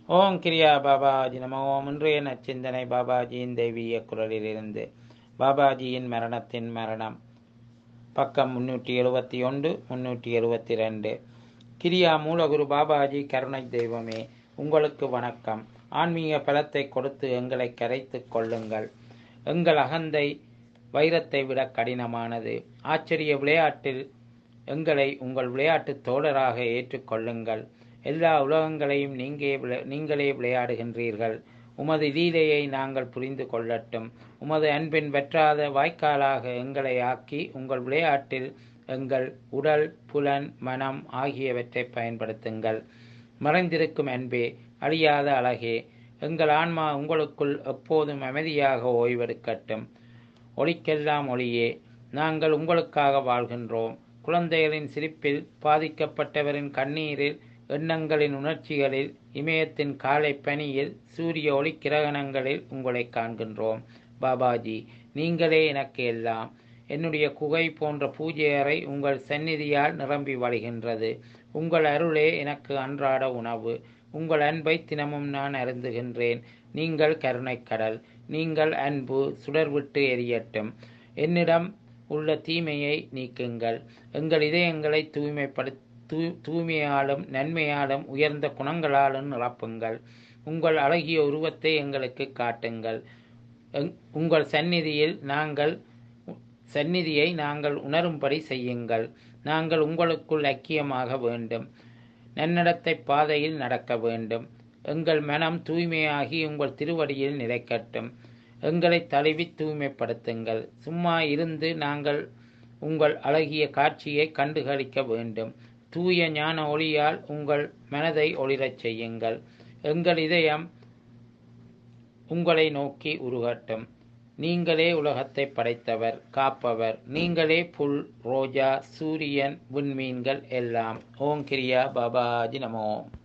ஓம் கிரியா பாபாஜி நம ஓம் இன்றைய நச்சிந்தனை பாபாஜியின் தெய்வீக குரலிலிருந்து பாபாஜியின் மரணத்தின் மரணம் பக்கம் முன்னூற்றி எழுபத்தி ஒன்று முன்னூற்றி எழுபத்தி ரெண்டு கிரியா மூலகுரு பாபாஜி கருணை தெய்வமே உங்களுக்கு வணக்கம் ஆன்மீக பலத்தை கொடுத்து எங்களை கரைத்துக் கொள்ளுங்கள் எங்கள் அகந்தை வைரத்தை விட கடினமானது ஆச்சரிய விளையாட்டில் எங்களை உங்கள் விளையாட்டு தோழராக ஏற்றுக்கொள்ளுங்கள் எல்லா உலகங்களையும் நீங்கே விளை- நீங்களே விளையாடுகின்றீர்கள் உமது லீலையை நாங்கள் புரிந்து கொள்ளட்டும் உமது அன்பின் வெற்றாத வாய்க்காலாக எங்களை ஆக்கி உங்கள் விளையாட்டில் எங்கள் உடல் புலன் மனம் ஆகியவற்றை பயன்படுத்துங்கள் மறைந்திருக்கும் அன்பே அழியாத அழகே எங்கள் ஆன்மா உங்களுக்குள் எப்போதும் அமைதியாக ஓய்வெடுக்கட்டும் ஒளிக்கெல்லாம் ஒளியே நாங்கள் உங்களுக்காக வாழ்கின்றோம் குழந்தைகளின் சிரிப்பில் பாதிக்கப்பட்டவரின் கண்ணீரில் எண்ணங்களின் உணர்ச்சிகளில் இமயத்தின் காலை பனியில் சூரிய ஒளி கிரகணங்களில் உங்களை காண்கின்றோம் பாபாஜி நீங்களே எனக்கு எல்லாம் என்னுடைய குகை போன்ற பூஜை அறை உங்கள் சந்நிதியால் நிரம்பி வழிகின்றது உங்கள் அருளே எனக்கு அன்றாட உணவு உங்கள் அன்பை தினமும் நான் அருந்துகின்றேன் நீங்கள் கருணைக்கடல் நீங்கள் அன்பு சுடர்விட்டு எரியட்டும் என்னிடம் உள்ள தீமையை நீக்குங்கள் எங்கள் இதயங்களை தூய்மைப்படு தூ தூய்மையாலும் நன்மையாலும் உயர்ந்த குணங்களாலும் நிரப்புங்கள் உங்கள் அழகிய உருவத்தை எங்களுக்கு காட்டுங்கள் எங்- உங்கள் சந்நிதியில் நாங்கள் சந்நிதியை நாங்கள் உணரும்படி செய்யுங்கள் நாங்கள் உங்களுக்குள் ஐக்கியமாக வேண்டும் நன்னடத்தை பாதையில் நடக்க வேண்டும் எங்கள் மனம் தூய்மையாகி உங்கள் திருவடியில் நிலைக்கட்டும் எங்களை தழுவி தூய்மைப்படுத்துங்கள் சும்மா இருந்து நாங்கள் உங்கள் அழகிய காட்சியை கண்டுகளிக்க வேண்டும் தூய ஞான ஒளியால் உங்கள் மனதை ஒளிரச் செய்யுங்கள் எங்கள் இதயம் உங்களை நோக்கி உருகட்டும் நீங்களே உலகத்தை படைத்தவர் காப்பவர் நீங்களே புல் ரோஜா சூரியன் விண்மீன்கள் எல்லாம் ஓம் கிரியா பாபாஜி நமோ